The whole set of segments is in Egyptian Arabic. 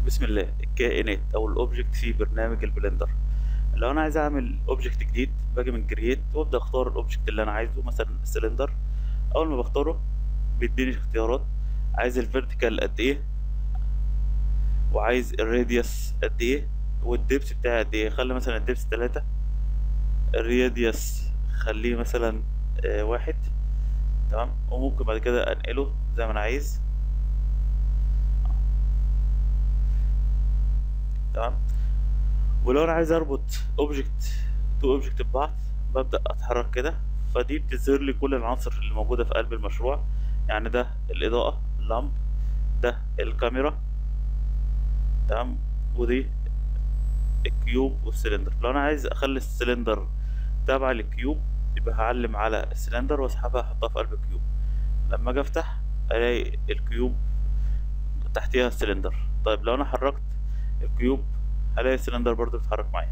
بسم الله الكائنات او الاوبجكت في برنامج البلندر لو انا عايز اعمل اوبجكت جديد باجي من كرييت وابدا اختار الاوبجكت اللي انا عايزه مثلا السلندر اول ما بختاره بيديني اختيارات عايز الفيرتيكال قد ايه وعايز الراديوس قد ايه والدبس بتاعي قد ايه خلي مثلا الدبس تلاتة الراديوس خليه مثلا آه واحد تمام وممكن بعد كده انقله زي ما انا عايز تمام ولو انا عايز اربط اوبجكت تو اوبجكت ببعض ببدا اتحرك كده فدي بتظهر لي كل العناصر اللي موجوده في قلب المشروع يعني ده الاضاءه اللامب ده الكاميرا تمام ودي الكيوب والسلندر لو انا عايز اخلي السلندر تابع للكيوب يبقى هعلم على السلندر واسحبها احطها في قلب الكيوب لما اجي افتح الاقي الكيوب تحتيها السلندر طيب لو انا حركت الكيوب هلاقي السلندر برضو بيتحرك معايا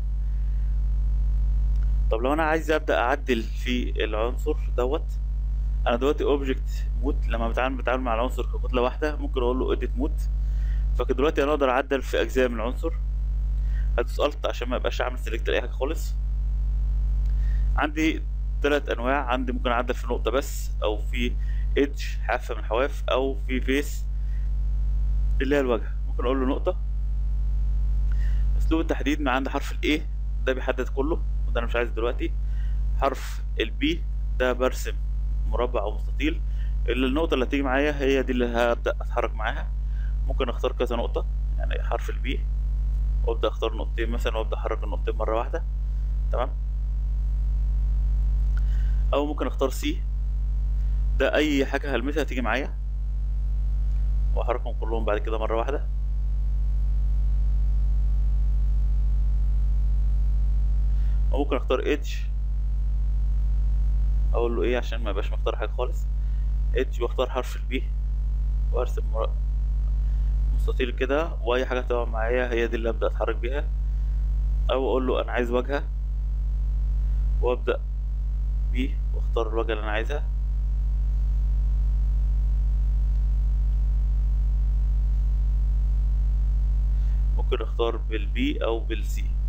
طب لو انا عايز ابدا اعدل في العنصر دوت انا دلوقتي اوبجكت مود لما بتعامل بتعامل مع العنصر ككتله واحده ممكن اقول له اديت مود فكده دلوقتي انا اقدر اعدل في اجزاء من العنصر هدوس الت عشان ما يبقاش عامل سيلكت لاي حاجه خالص عندي ثلاث انواع عندي ممكن اعدل في نقطه بس او في ايدج حافه من الحواف او في فيس اللي هي الواجهه ممكن اقول له نقطه اسلوب التحديد ما عند حرف الاي ده بيحدد كله وده انا مش عايز دلوقتي حرف البي ده برسم مربع او مستطيل اللي النقطه اللي هتيجي معايا هي دي اللي هبدا اتحرك معاها ممكن اختار كذا نقطه يعني حرف البي وابدا اختار نقطتين مثلا وابدا احرك النقطتين مره واحده تمام او ممكن اختار سي ده اي حاجه هلمسها هتيجي معايا واحركهم كلهم بعد كده مره واحده او ممكن اختار ايدج اقول له ايه عشان ما يبقاش مختار حاجه خالص ايدج واختار حرف البي وارسم مر... مستطيل كده واي حاجه تبقى معايا هي دي اللي ابدا اتحرك بيها او اقول له انا عايز واجهه وابدا بيه واختار الواجهه اللي انا عايزها ممكن اختار بالبي او بالسي